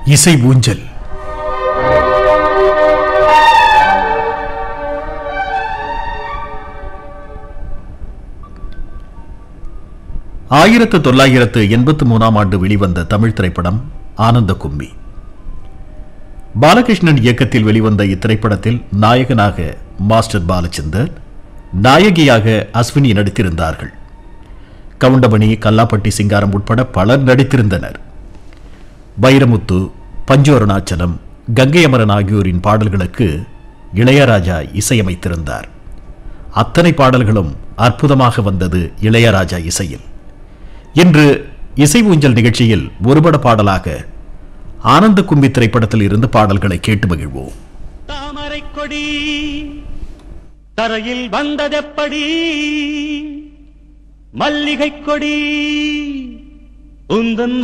இசை ஊஞ்சல் ஆயிரத்து தொள்ளாயிரத்து எண்பத்து மூணாம் ஆண்டு வெளிவந்த தமிழ் திரைப்படம் ஆனந்த கும்மி பாலகிருஷ்ணன் இயக்கத்தில் வெளிவந்த இத்திரைப்படத்தில் நாயகனாக மாஸ்டர் பாலச்சந்தர் நாயகியாக அஸ்வினி நடித்திருந்தார்கள் கவுண்டமணி கல்லாப்பட்டி சிங்காரம் உட்பட பலர் நடித்திருந்தனர் வைரமுத்து பஞ்சோரணாச்சலம் கங்கை அமரன் ஆகியோரின் பாடல்களுக்கு இளையராஜா இசையமைத்திருந்தார் அத்தனை பாடல்களும் அற்புதமாக வந்தது இளையராஜா இசையில் இன்று இசை ஊஞ்சல் நிகழ்ச்சியில் ஒருபட பாடலாக ஆனந்த கும்பி திரைப்படத்தில் இருந்து பாடல்களை கேட்டு மகிழ்வோம் தாமரை கொடி தரையில் வந்ததெப்படி மல்லிகை கொடி உந்தன்